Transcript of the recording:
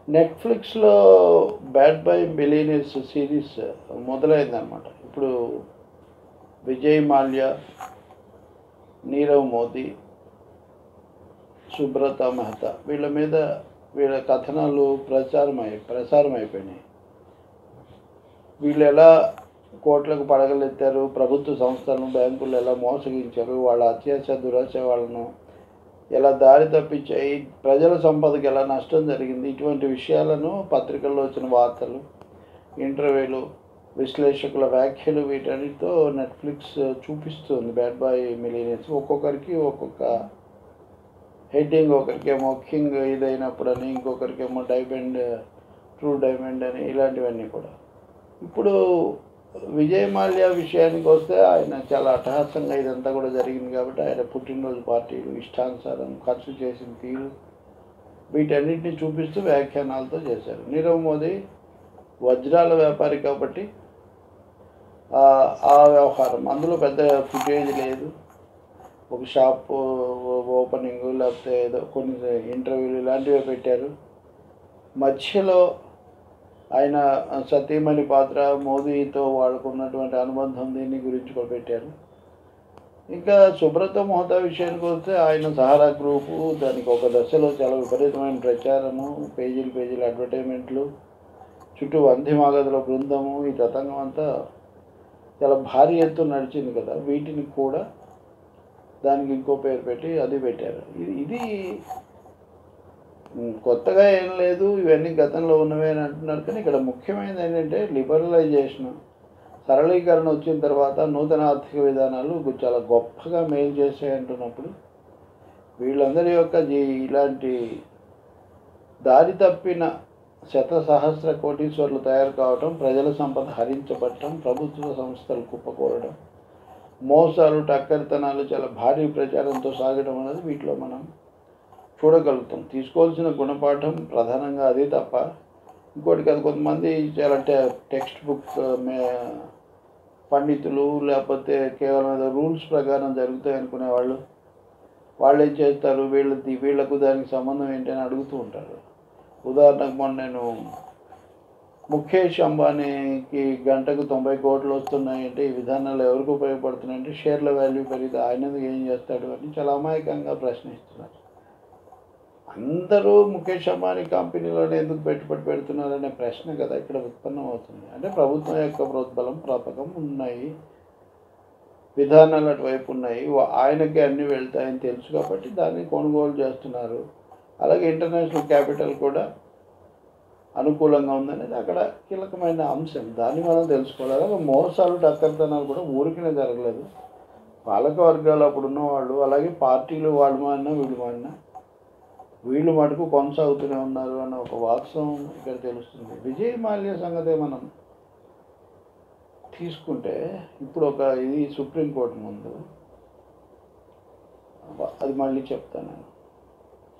నెట్ఫ్లిక్స్లో bad boy billionaires series మొదలైందనమాట ఇప్పుడు విజయ్ మాల్యా నీరవ్ మోదీ సుబ్రత మెహతా వీళ్ళ మీద వీళ్ళ కథనాలు ప్రచారమై ప్రసారం అయిపోయినాయి వీళ్ళు ఎలా కోట్లకు పడగలెత్తారు ప్రభుత్వ సంస్థలను బ్యాంకులు ఎలా మోసగించారు వాళ్ళ అత్యాశ దురాశ వాళ్ళను ఎలా దారి తప్పించాయి ప్రజల సంపదకి ఎలా నష్టం జరిగింది ఇటువంటి విషయాలను పత్రికల్లో వచ్చిన వార్తలు ఇంటర్వ్యూలు విశ్లేషకుల వ్యాఖ్యలు వీటన్నిటితో నెట్ఫ్లిక్స్ చూపిస్తుంది బ్యాడ్ బాయ్ మిలీనియర్స్ ఒక్కొక్కరికి ఒక్కొక్క హెడ్డింగ్ ఒకరికేమో కింగ్ ఇదైనప్పుడు అని ఇంకొకరికేమో డైమండ్ ట్రూ డైమండ్ అని ఇలాంటివన్నీ కూడా ఇప్పుడు విజయ్ మాల్యా విషయానికి వస్తే ఆయన చాలా అట్టహాసంగా ఇదంతా కూడా జరిగింది కాబట్టి ఆయన పుట్టినరోజు పార్టీలు ఇష్టానుసారం ఖర్చు చేసిన తీరు వీటన్నిటిని చూపిస్తూ వ్యాఖ్యానాలతో చేశారు నీరవ్ మోదీ వజ్రాల వ్యాపారి కాబట్టి ఆ- ఆ వ్యవహారం అందులో పెద్ద ఫుటేజ్ లేదు ఒక షాప్ ఓపెనింగ్ లేకపోతే ఏదో కొన్ని ఇంటర్వ్యూలు ఇలాంటివి పెట్టారు మధ్యలో ఆయన సతీమణి పాత్ర మోదీతో వాళ్ళకున్నటువంటి అనుబంధం దీని గురించి కూడా పెట్టారు ఇంకా సుబ్రత మోహతా విషయానికి వస్తే ఆయన సహారా గ్రూపు దానికి ఒక దశలో చాలా విపరీతమైన ప్రచారము పేజీలు పేజీలు అడ్వర్టైజ్మెంట్లు చుట్టూ వంది మాగదుల బృందము ఈ తతంగం అంతా చాలా భారీ ఎత్తున నడిచింది కదా వీటిని కూడా దానికి ఇంకో పేరు పెట్టి అది పెట్టారు ఇది ఇది ఉమ్, కొత్తగా ఏం లేదు ఇవన్నీ గతంలో ఉన్నవే అని అంటున్నారు కానీ ఇక్కడ ముఖ్యమైనది ఏంటంటే లిబరలైజేషన్ సరళీకరణ వచ్చిన తర్వాత నూతన ఆర్థిక విధానాలు చాలా గొప్పగా మేలు చేసాయి అంటున్నప్పుడు వీళ్ళందరి యొక్క జీ- ఇలాంటి దారి తప్పిన శత సహస్ర కోటీశ్వర్లు తయారు కావటం ప్రజల సంపద హరించబడటం ప్రభుత్వ సంస్థలు కుప్పకూడడం మోసాలు టక్కరితనాలు చాలా భారీ ప్రచారంతో సాగడం అనేది వీటిలో మనం చూడగలుగుతాం తీసుకోవాల్సిన గుణపాఠం ప్రధానంగా అది తప్ప ఇంకోటి కాదు కొంతమంది చాలా టె- టెక్స్ట్ బుక్ మే పండితులు లేకపోతే కేవలం ఏదో రూల్స్ ప్రకారం జరుగుతాయి అనుకునే వాళ్ళు వాళ్ళు ఏం చేస్తారు వీళ్ళది వీళ్ళకు దానికి సంబంధం ఏంటి అని అడుగుతూ ఉంటారు ఉదాహరణకు మొన్న నేను ముఖేష్ అంబానీకి గంటకు తొంభై కోట్లు వస్తున్నాయంటే ఈ విధానాలు ఎవరికి ఉపయోగపడుతున్నాయంటే షేర్ల వాల్యూ పెరిగితే ఆయన ఏం చేస్తాడు అని చాలా అమాయకంగా ప్రశ్నిస్తున్నారు అందరూ ముఖేష్ అంబానీ కంపెనీలోనే ఎందుకు పెట్టుబడి పెడుతున్నారనే ప్రశ్న కదా ఇక్కడ ఉత్పన్నం అవుతుంది అంటే ప్రభుత్వం యొక్క ప్రోద్బలం ప్రాపకం ఉన్నాయి విధానాలు అటువైపు ఉన్నాయి వా- ఆయనకి అన్నీ వెళ్తాయని తెలుసు కాబట్టి దాన్ని కొనుగోలు చేస్తున్నారు అలాగే ఇంటర్నేషనల్ క్యాపిటల్ కూడా అనుకూలంగా ఉందనేది అక్కడ కీలకమైన అంశం దాన్ని మనం తెలుసుకోవాలి అలాగే మోసాలు డక్కర్తనాలు కూడా ఊరికనే జరగలేదు పాలక వర్గాలు అప్పుడు ఉన్నవాళ్ళు అలాగే పార్టీలు వాళ్ళు మారినా వీళ్ళు మారినా వీళ్ళు మటుకు కొనసాగుతూనే ఉన్నారు అన్న ఒక వాస్తవం ఇక్కడ తెలుస్తుంది విజయ్ మాల్యా సంగతే మనం తీసుకుంటే ఇప్పుడు ఒక ఇది సుప్రీంకోర్టు ముందు అది మళ్ళీ చెప్తాను నేను